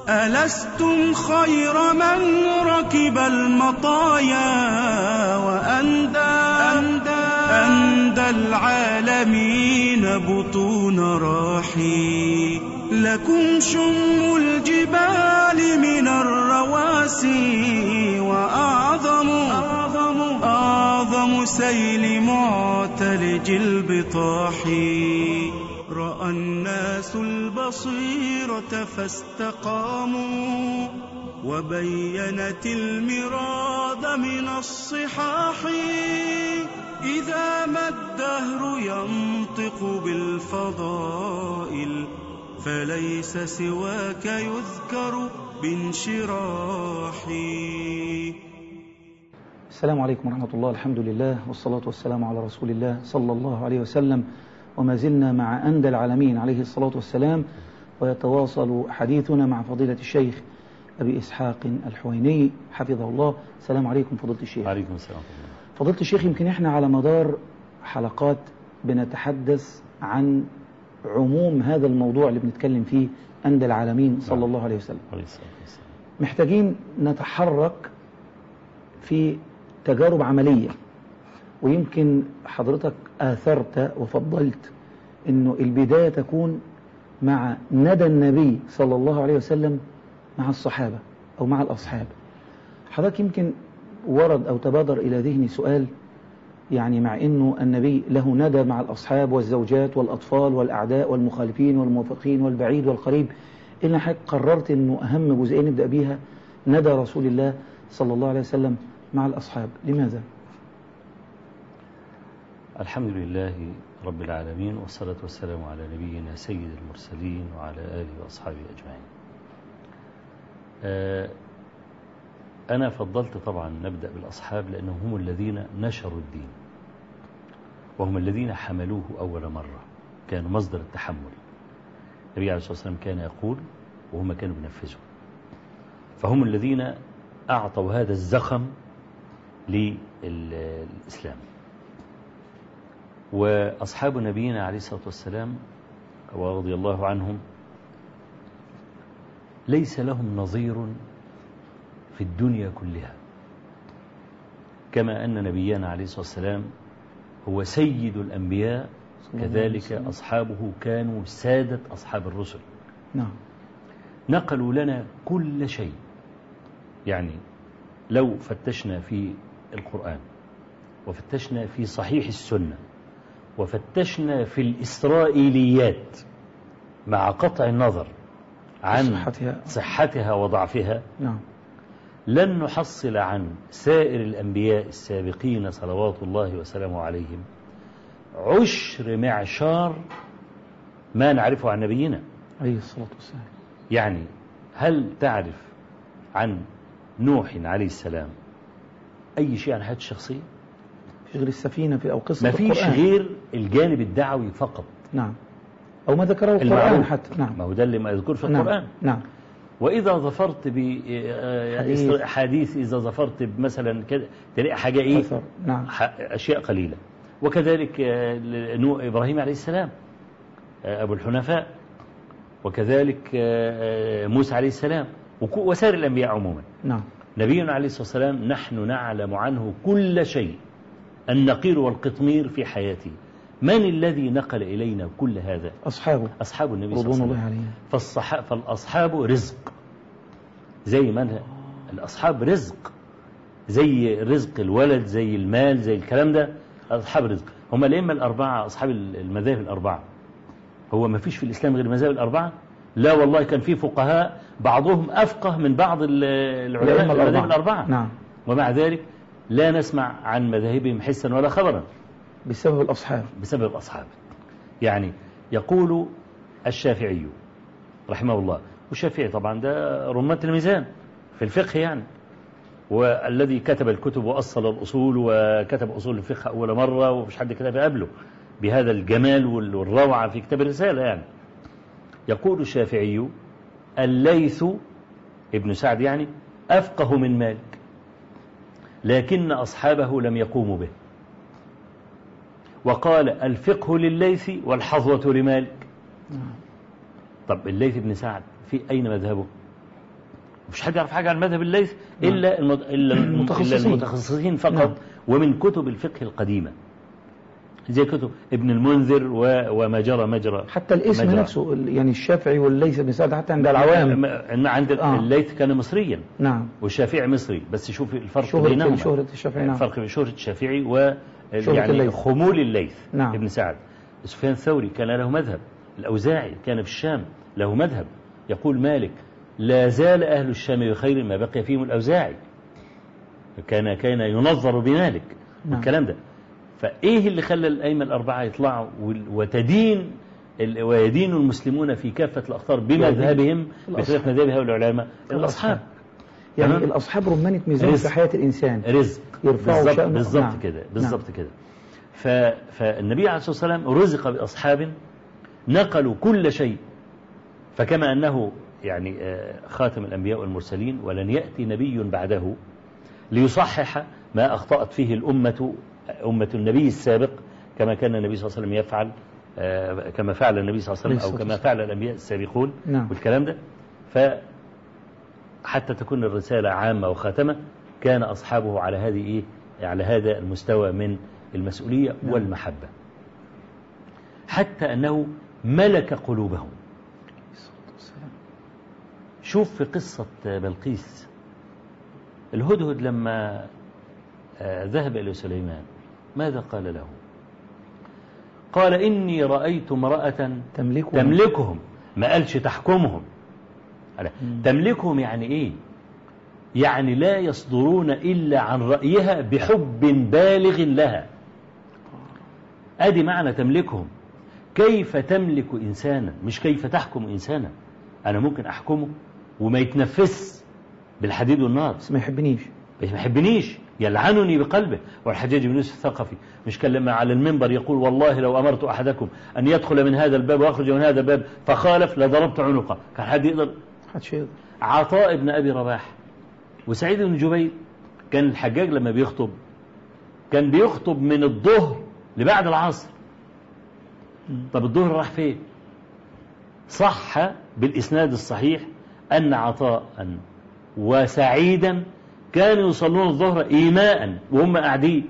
ألستم خير من ركب المطايا وأندى أندى, أندى العالمين بطون راحي لكم شم الجبال من الرواسي وأعظم أعظم, أعظم سيل معتلج البطاح رأى الناس البصيرة فاستقاموا وبينت المراد من الصحاح إذا ما الدهر ينطق بالفضائل فليس سواك يذكر بانشراحي السلام عليكم ورحمة الله الحمد لله والصلاة والسلام على رسول الله صلى الله عليه وسلم وما زلنا مع أندى العالمين عليه الصلاة والسلام ويتواصل حديثنا مع فضيلة الشيخ أبي إسحاق الحويني حفظه الله السلام عليكم فضيلة الشيخ عليكم السلام فضيلة الشيخ يمكن إحنا على مدار حلقات بنتحدث عن عموم هذا الموضوع اللي بنتكلم فيه أندى العالمين صلى الله عليه وسلم عليه الصلاة والسلام محتاجين نتحرك في تجارب عملية ويمكن حضرتك آثرت وفضلت أنه البداية تكون مع ندى النبي صلى الله عليه وسلم مع الصحابة أو مع الأصحاب حضرتك يمكن ورد أو تبادر إلى ذهني سؤال يعني مع أنه النبي له ندى مع الأصحاب والزوجات والأطفال والأعداء والمخالفين والموافقين والبعيد والقريب إلا حضرتك قررت أنه أهم جزئية نبدأ بيها ندى رسول الله صلى الله عليه وسلم مع الأصحاب لماذا؟ الحمد لله رب العالمين والصلاة والسلام على نبينا سيد المرسلين وعلى آله وأصحابه أجمعين أنا فضلت طبعا نبدأ بالأصحاب لأنهم هم الذين نشروا الدين وهم الذين حملوه أول مرة كانوا مصدر التحمل النبي عليه الصلاة والسلام كان يقول وهم كانوا بينفذوا فهم الذين أعطوا هذا الزخم للإسلام وأصحاب نبينا عليه الصلاة والسلام ورضي الله عنهم ليس لهم نظير في الدنيا كلها كما أن نبينا عليه الصلاة والسلام هو سيد الأنبياء كذلك أصحابه كانوا سادة أصحاب الرسل نعم نقلوا لنا كل شيء يعني لو فتشنا في القرآن وفتشنا في صحيح السنة وفتشنا في الإسرائيليات مع قطع النظر عن صحتها. صحتها وضعفها نعم لن نحصل عن سائر الأنبياء السابقين صلوات الله وسلامه عليهم عشر معشار ما نعرفه عن نبينا عليه الصلاة والسلام يعني هل تعرف عن نوح عليه السلام أي شيء عن حياته الشخصية في غير السفينة في أو قصة ما فيش القرآن. غير الجانب الدعوي فقط نعم أو ما ذكره القرآن المعروف حتى نعم ما هو ده اللي ما يذكر في نعم. القرآن نعم وإذا ظفرت حديث. بحديث إذا ظفرت بمثلا كده تلاقي حاجة إيه أثر نعم ح- أشياء قليلة وكذلك آه، نو- إبراهيم عليه السلام آه، أبو الحنفاء وكذلك آه، آه، موسى عليه السلام وك- وسائر الأنبياء عموما نعم نبينا عليه الصلاة والسلام نحن نعلم عنه كل شيء النقير والقطمير في حياته من الذي نقل إلينا كل هذا أصحابه أصحاب النبي صلى الله رضوان عليه الله وسلم عليهم فالصح... فالأصحاب رزق زي ما الأصحاب رزق زي رزق الولد زي المال زي الكلام ده أصحاب رزق هم الأئمة الأربعة أصحاب المذاهب الأربعة هو ما فيش في الإسلام غير المذاهب الأربعة لا والله كان في فقهاء بعضهم أفقه من بعض ال- العلماء الأئمة المذاهب الأربعة نعم ومع ذلك لا نسمع عن مذاهبهم حسا ولا خبرا بسبب الأصحاب بسبب الأصحاب يعني يقول الشافعي رحمه الله والشافعي طبعا ده رمة الميزان في الفقه يعني والذي كتب الكتب وأصل الأصول وكتب أصول الفقه أول مرة ومش حد كتب قبله بهذا الجمال وال- والروعة في كتاب الرسالة يعني يقول الشافعي الليث ابن سعد يعني أفقه من مالك لكن أصحابه لم يقوموا به وقال الفقه لليث والحظوة لمالك نعم. طب الليث بن سعد في أين مذهبه مش حد يعرف حاجة عن مذهب الليث إلا المت... إلا المتخصصين. إلا المتخصصين فقط نعم. ومن كتب الفقه القديمة زي كتب ابن المنذر و... وما جرى مجرى حتى الاسم مجرى. نفسه ال- يعني الشافعي والليث بن سعد حتى عند العوام م- عند آه. الليث كان مصريا نعم والشافعي مصري بس شوف الفرق شهرة بينهما شهرة الشافعي نعم الفرق بين شهرة الشافعي و شهرة يعني الليث. خمول الليث نعم. ابن سعد سفيان الثوري كان له مذهب الأوزاعي كان في الشام له مذهب يقول مالك لا زال أهل الشام بخير ما بقي فيهم الأوزاعي كان كان ينظر بمالك نعم. والكلام ده فإيه اللي خلى الأئمة الأربعة يطلعوا وال- وتدين ال- ويدين المسلمون في كافة الأخطار بمذهبهم بخلاف الأصحاب. مذهب هؤلاء العلماء الأصحاب يعني تمام؟ الأصحاب رمانة ميزان رزق. في حياة الإنسان رزق يرفعوا بالظبط شأنه. بالظبط نعم. كده نعم. بالظبط كده ف... فالنبي عليه الصلاة والسلام رزق بأصحاب نقلوا كل شيء فكما أنه يعني آه، خاتم الأنبياء والمرسلين ولن يأتي نبي بعده ليصحح ما أخطأت فيه الأمة أمة النبي السابق كما كان النبي صلى الله عليه وسلم يفعل آه، كما فعل النبي صلى الله عليه عليه وسلم أو الصلاة كما فعل الأنبياء السابقون نعم. والكلام ده ف حتى تكون الرسالة عامة وخاتمة كان أصحابه على هذه إيه؟ على هذا المستوى من المسؤولية نعم. والمحبة حتى أنه ملك قلوبهم شوف في قصة بلقيس الهدهد لما آه، ذهب إلى سليمان ماذا قال له قال إني رأيت امرأة تملكه تملكهم ما قالش تحكمهم على- مم. تملكهم يعني ايه يعني لا يصدرون إلا عن رأيها بحب بالغ لها ادي معنى تملكهم كيف تملك إنسانا مش كيف تحكم إنسانا أنا ممكن أحكمه وما يتنفس بالحديد والنار بس ما يحبنيش ما يحبنيش يلعنني بقلبه والحجاج بن يوسف الثقفي مش كان لما على المنبر يقول والله لو أمرت أحدكم أن يدخل من هذا الباب ويخرج من هذا الباب فخالف لضربت عنقه كان حد يقدر محدش يقدر عطاء بن أبي رباح وسعيد بن جبير كان الحجاج لما بيخطب كان بيخطب من الظهر لبعد العصر طب الظهر راح فين صح بالإسناد الصحيح أن عطاء وسعيدا كانوا يصلون الظهر إيماء وهم قاعدين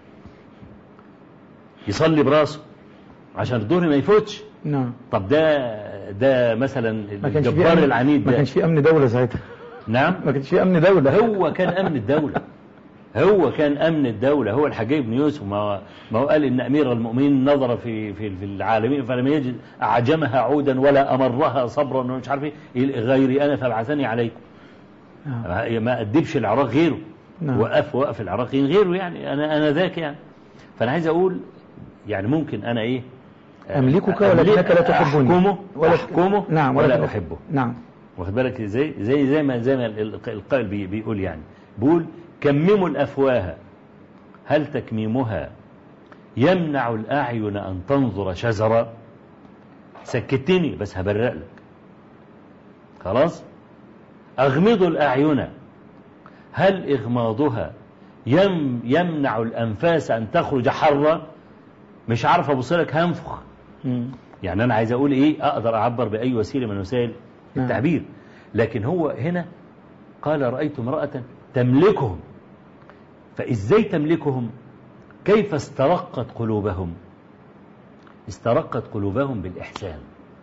يصلي براسه عشان الظهر ما يفوتش نعم طب ده ده مثلا ما كانش في الجبار أمن العنيد ما ده كانش في أمن دولة ساعتها نعم ما كانش في أمن دولة هو كان أمن الدولة هو كان أمن الدولة هو الحجاج بن يوسف ما ما هو قال إن أمير المؤمنين نظر في في في العالمين فلم يجد أعجمها عودا ولا أمرها صبرا ومش عارف إيه غيري أنا فابعثني عليكم نعم. ما أدبش العراق غيره نعم. وقف وقف العراقيين غيره يعني أنا أنا ذاك يعني فأنا عايز أقول يعني ممكن أنا إيه أملكك ولكنك لا تحبني أحكمه ولا- أحكمه نعم ولا ولكن- أحبه نعم واخد بالك ازاي زي زي ما زي ما الق- القائل بي- بيقول يعني بيقول كمموا الافواه هل تكميمها يمنع الاعين ان تنظر شزرا سكتني بس هبرق لك خلاص اغمضوا الاعين هل اغماضها يم يمنع الانفاس ان تخرج حرا مش عارف ابص لك هنفخ مم. يعني أنا عايز أقول إيه أقدر أعبر بأي وسيلة من وسائل نعم. التعبير لكن هو هنا قال رأيت امرأة تملكهم فإزاي تملكهم كيف استرقت قلوبهم استرقت قلوبهم بالإحسان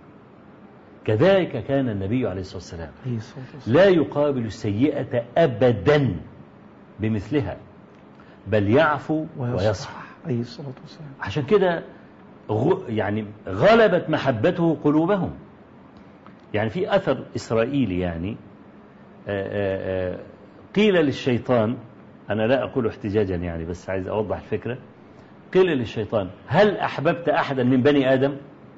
كذلك كان النبي عليه الصلاة والسلام عليه الصلاة والسلام لا يقابل السيئة أبدا بمثلها بل يعفو ويصفح عليه الصلاة والسلام عشان كده غ- يعني غلبت محبته قلوبهم يعني في أثر إسرائيلي يعني آه، آه، آه، قيل للشيطان أنا لا أقول احتجاجا يعني بس عايز أوضح الفكرة قيل للشيطان هل أحببت أحدا من بني آدم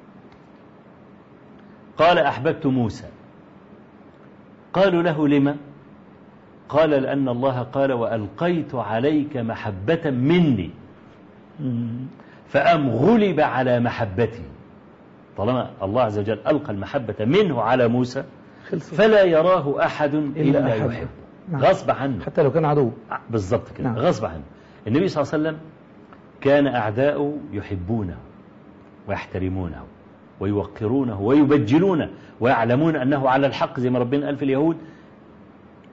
قال أحببت موسى قالوا له لما قال لأن الله قال وألقيت عليك محبة مني مم. فأم غلب على محبته طالما الله عز وجل ألقى المحبة منه على موسى خلصت فلا يراه أحد إلا, أحبه. يحبه نعم. غصب عنه حتى لو كان عدو بالضبط كده نعم. غصب عنه النبي صلى الله عليه وسلم كان أعداؤه يحبونه ويحترمونه ويوقرونه ويبجلونه ويعلمون أنه على الحق زي ما ربنا قال في اليهود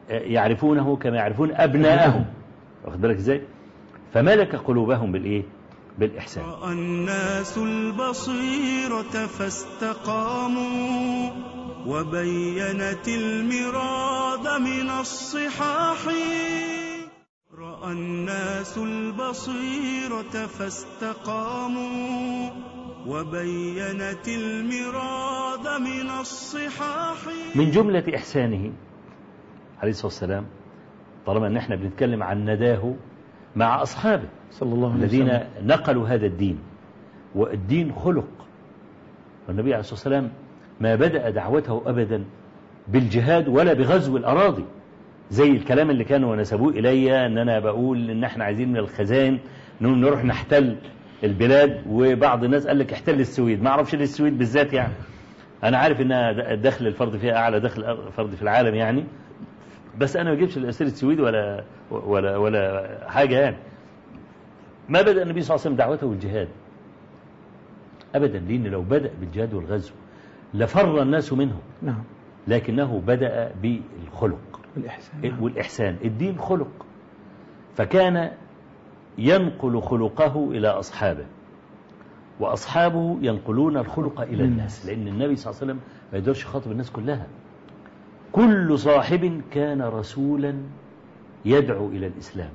يعرفونه كما يعرفون أبناءهم واخد بالك ازاي فملك قلوبهم بالإيه بالإحسان رأى الناس البصيرة فاستقاموا وبينت المراد من الصحاح رأى الناس البصيرة فاستقاموا وبينت المراد من الصحاح من جملة إحسانه عليه الصلاة والسلام طالما أن احنا بنتكلم عن نداه مع أصحابه صلى الله عليه الذين وسلم نقلوا هذا الدين والدين خلق والنبي عليه الصلاة والسلام ما بدأ دعوته أبدا بالجهاد ولا بغزو الأراضي زي الكلام اللي كانوا نسبوه إلي أن أنا بقول إن احنا عايزين من الخزائن نقوم نروح نحتل البلاد وبعض الناس قال لك احتل السويد ما اعرفش ليه السويد بالذات يعني أنا عارف إنها دخل الفرد فيها أعلى دخل فرد في العالم يعني بس أنا ما اجيبش الأسير السويد ولا ولا ولا حاجة يعني ما بدأ النبي صلى الله عليه وسلم دعوته بالجهاد أبدا لأن لو بدأ بالجهاد والغزو لفر الناس منه نعم لكنه بدأ بالخلق والإحسان نعم. والإحسان الدين خلق فكان ينقل خلقه إلى أصحابه وأصحابه ينقلون الخلق إلى الناس لأن النبي صلى الله عليه وسلم ما يقدرش يخاطب الناس كلها كل صاحب كان رسولا يدعو إلى الإسلام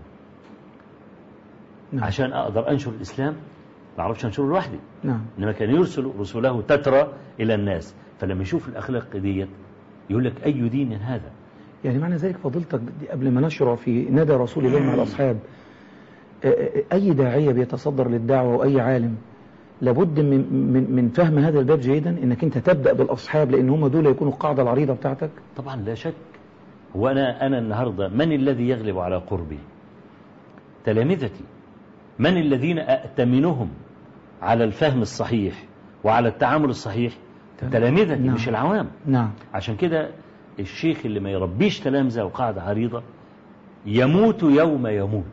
نعم. عشان أقدر أنشر الإسلام ما أعرفش أنشره لوحدي نعم إنما كان يرسل رسله تترى إلى الناس فلما يشوف الأخلاق ديت يقول لك أي دين هذا يعني معنى ذلك فضيلتك دي قبل ما نشرع في ندى رسول الله مع الأصحاب آه، آه، أي داعية بيتصدر للدعوة وأي عالم لابد من, من, من فهم هذا الباب جيدا انك انت تبدأ بالأصحاب لأن هم دول يكونوا القاعدة العريضة بتاعتك طبعا لا شك هو أنا, أنا النهاردة من الذي يغلب على قربي تلامذتي من الذين أأتمنهم على الفهم الصحيح وعلى التعامل الصحيح تلامذتي نعم. مش العوام نعم عشان كده الشيخ اللي ما يربيش تلامذة وقاعدة عريضة يموت يوم يموت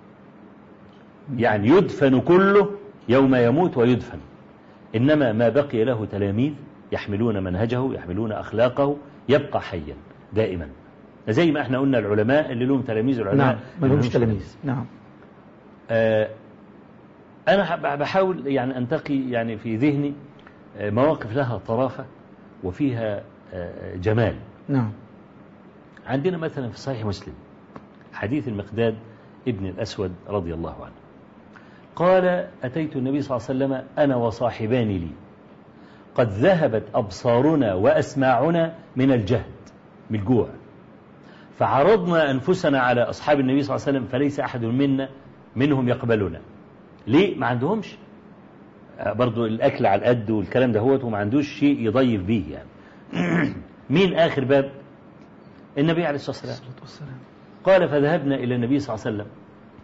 يعني يدفن كله يوم يموت ويدفن إنما ما بقي له تلاميذ يحملون منهجه يحملون أخلاقه يبقى حيا دائما زي ما احنا قلنا العلماء اللي لهم تلاميذ العلماء نعم ما اللي لهمش لهمش تلاميذ نعم آه، أنا ح- بحاول يعني أنتقي يعني في ذهني آه، مواقف لها طرافة وفيها آه، جمال نعم عندنا مثلا في صحيح مسلم حديث المقداد ابن الأسود رضي الله عنه قال أتيت النبي صلى الله عليه وسلم أنا وصاحبان لي قد ذهبت أبصارنا وأسماعنا من الجهد من الجوع فعرضنا أنفسنا على أصحاب النبي صلى الله عليه وسلم فليس أحد منا منهم يقبلنا ليه ما عندهمش آه، برضو الأكل على القد والكلام ده هوت وما عندوش شيء يضيف به يعني مين آخر باب النبي عليه الصلاة والسلام الصلاة والسلام قال فذهبنا إلى النبي صلى الله عليه وسلم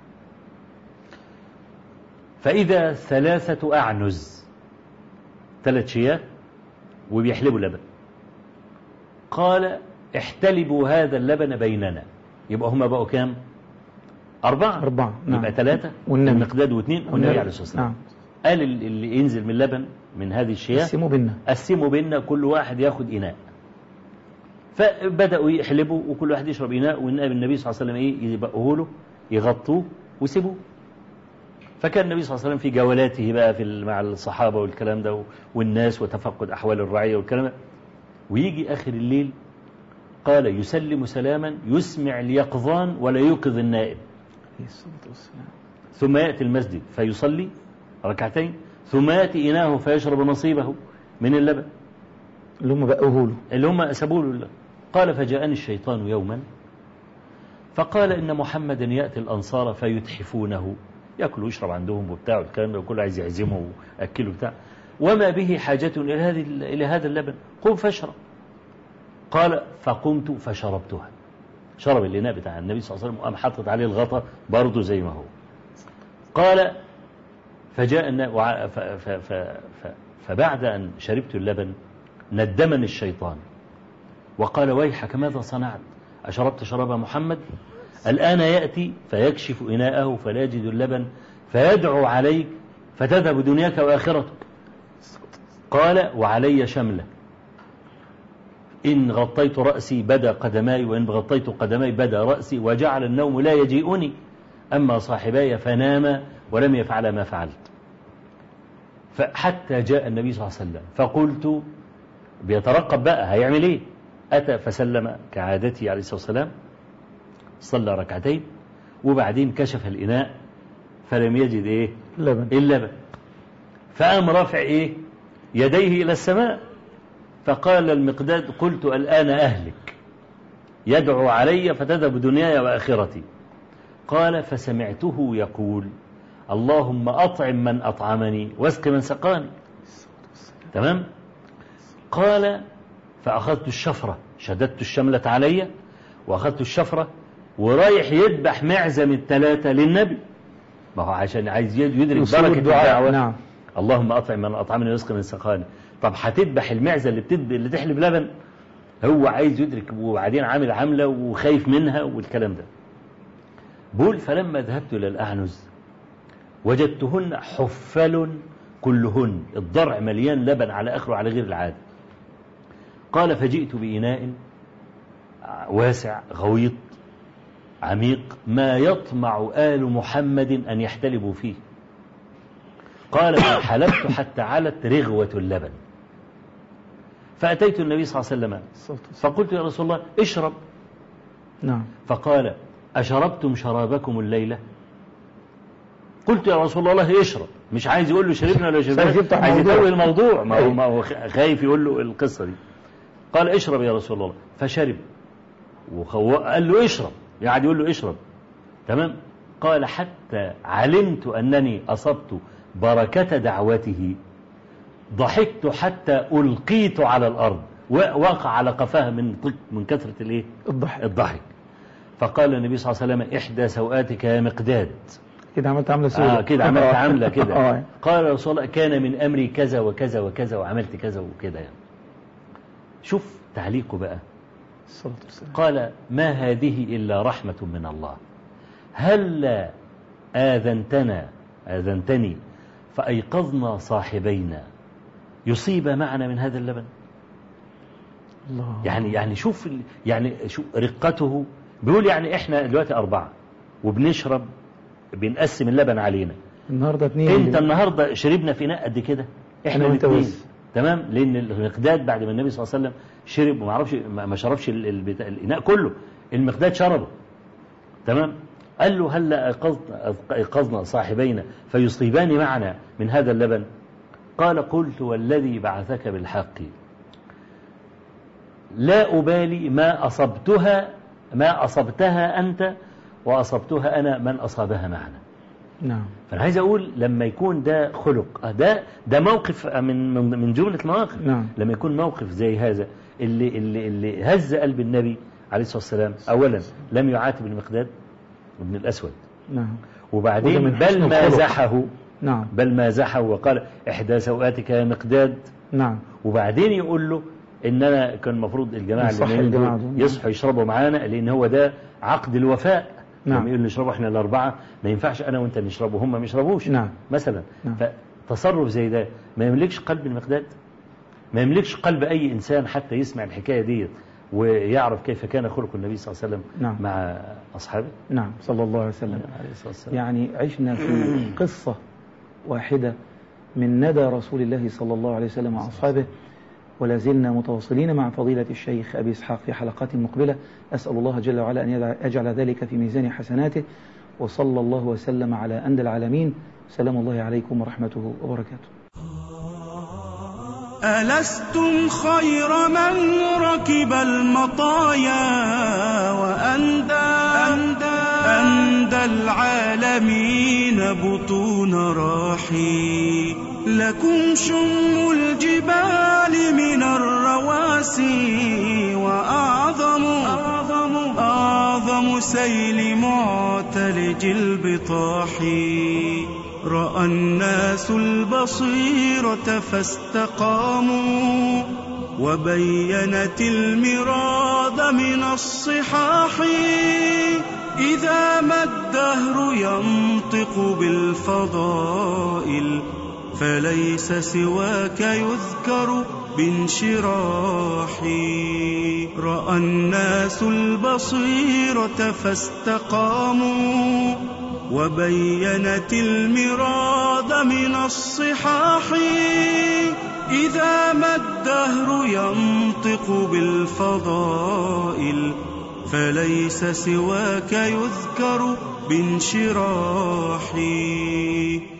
فإذا ثلاثة أعنز ثلاث شيات وبيحلبوا لبن قال احتلبوا هذا اللبن بيننا يبقى هما بقوا كام أربعة أربعة نعم يبقى ثلاثة والنبي. المقداد واثنين والنبي عليه الصلاة والسلام نعم قال ال- اللي ينزل من اللبن من هذه الشياه قسموا بينا قسموا بيننا كل واحد ياخد إناء فبدأوا يحلبوا وكل واحد يشرب إناء والنبي النبي صلى الله عليه وسلم إيه يبقوه له يغطوه ويسيبوه فكان النبي صلى الله عليه وسلم في جولاته بقى في ال- مع الصحابة والكلام ده والناس وتفقد أحوال الرعية والكلام ده ويجي آخر الليل قال يسلم سلاما يسمع اليقظان ولا يوقظ النائم عليه الصلاة والسلام ثم يأتي المسجد فيصلي ركعتين ثم يأتي إناه فيشرب نصيبه من اللبن اللي هم بقوه له اللي هم سابوا له اللبن. قال فجاءني الشيطان يوما فقال إن محمدا يأتي الأنصار فيتحفونه يأكل ويشرب عندهم وبتاع والكلام ده وكل عايز يعزمه وأكله بتاع وما به حاجة إلى هذه إلى هذا اللبن قم فاشرب قال فقمت فشربتها شرب الإناء بتاع النبي صلى الله عليه وسلم وقام حاطط عليه الغطا برضه زي ما هو قال فجاء النا- وع- ف- ف- ف- ف- فبعد أن شربت اللبن ندمني الشيطان وقال ويحك ماذا صنعت أشربت شراب محمد الآن يأتي فيكشف إناءه فلا يجد اللبن فيدعو عليك فتذهب دنياك وآخرتك قال وعلي شملة إن غطيت رأسي بدا قدماي وإن غطيت قدماي بدا رأسي وجعل النوم لا يجيئني أما صاحباي فناما ولم يفعل ما فعلت فحتى جاء النبي صلى الله عليه وسلم فقلت بيترقب بقى هيعمل ايه أتى فسلم كعادته عليه الصلاة والسلام صلى ركعتين وبعدين كشف الإناء فلم يجد ايه لبن اللبن فقام رافع ايه يديه إلى السماء فقال المقداد قلت الآن أهلك يدعو علي فتذهب دنياي وآخرتي قال فسمعته يقول اللهم أطعم من أطعمني واسق من سقاني تمام قال فأخذت الشفرة شددت الشملة علي وأخذت الشفرة ورايح يذبح معزم الثلاثة للنبي ما هو عشان عايز يدرك وصول بركة الدعاء، الدعوة نعم. اللهم أطعم من أطعمني واسق من سقاني طب هتذبح المعزة اللي بتد... اللي تحلب لبن هو عايز يدرك وبعدين عامل عاملة وخايف منها والكلام ده بقول فلما ذهبت إلى الأعنز وجدتهن حفل كلهن الضرع مليان لبن على آخره على غير العادة قال فجئت بإناء واسع غويط عميق ما يطمع آل محمد أن يحتلبوا فيه قال فحلبت حتى علت رغوة اللبن فأتيت النبي صلى الله عليه وسلم الصلاة والسلام. فقلت يا رسول الله اشرب نعم فقال أشربتم شرابكم الليلة قلت يا رسول الله اشرب مش عايز يقول له شربنا ولا عايز شربنا يفتح عايز موضوع. يتوه الموضوع ما هو, أيوة. ما هو خايف يقول له القصة دي قال اشرب يا رسول الله فشرب وقال له اشرب يعني يقول له اشرب تمام قال حتى علمت أنني أصبت بركة دعوته ضحكت حتى ألقيت على الأرض وقع على قفاه من طق من كثرة الايه الضحك الضحك فقال النبي صلى الله عليه وسلم إحدى سوآتك يا مقداد كده عملت عاملة سودة آه كده عملت عاملة كده آه. قال يا رسول الله كان من أمري كذا وكذا وكذا وعملت كذا وكذا يعني شوف تعليقه بقى الصلاة والسلام قال ما هذه إلا رحمة من الله هل آذنتنا آذنتني فأيقظنا صاحبينا يصيب معنا من هذا اللبن الله يعني يعني شوف ال- يعني شوف رقته بيقول يعني احنا دلوقتي أربعة وبنشرب بنقسم اللبن علينا النهاردة اتنين انت النهارده شربنا في اناء قد كده احنا أنا وأنت الاثنين بس. تمام لان المقداد بعد ما النبي صلى الله عليه وسلم شرب وما اعرفش ما ما شربش ال- البتاع- الاناء كله المقداد شربه تمام قال له هل أيقظنا- ايقظنا صاحبينا فيصيبان معنا من هذا اللبن قال قلت والذي بعثك بالحق لا أبالي ما أصبتها ما أصبتها أنت وأصبتها أنا من أصابها معنا نعم فأنا عايز أقول لما يكون ده خلق آه ده ده موقف من من من جملة المواقف نعم. لما يكون موقف زي هذا اللي اللي اللي هز قلب النبي عليه الصلاة والسلام أولا لم يعاتب المقداد ابن الأسود نعم وده وبعدين من حسن بل الخلق. مازحه نعم بل مازحه وقال إحدى سوآتك يا مقداد نعم وبعدين يقول له ان انا كان المفروض الجماعه يصح اللي من الجماعة دول دول. يصحوا يشربوا معانا لان هو ده عقد الوفاء نعم. لما يقول نشربوا احنا الاربعه ما ينفعش انا وانت نشرب وهم ما يشربوش نعم. مثلا نعم. فتصرف زي ده ما يملكش قلب المقداد ما يملكش قلب اي انسان حتى يسمع الحكايه ديت ويعرف كيف كان خلق النبي صلى الله عليه وسلم نعم. مع اصحابه نعم صلى الله عليه وسلم عليه الصلاه والسلام يعني عشنا في قصة واحدة من ندى رسول الله صلى الله عليه وسلم مع أصحابه ولا زلنا متواصلين مع فضيلة الشيخ أبي إسحاق في حلقات مقبلة أسأل الله جل وعلا أن يدع- يجعل ذلك في ميزان حسناته وصلى الله وسلم على أندى العالمين سلام الله عليكم ورحمته وبركاته ألستم خير من ركب المطايا وأندى أندى, أندى العالمين بطون راحي لكم شم الجبال من الرواسي وأعظم أعظم, أعظم سيل معتلج البطاح رأى الناس البصيرة فاستقاموا وبينت المراد من الصحاح إذا ما الدهر ينطق بالفضائل فليس سواك يذكر بانشراحي رأى الناس البصيرة فاستقاموا وبينت المراد من الصحاح إذا ما الدهر ينطق بالفضائل فليس سواك يذكر بانشراحي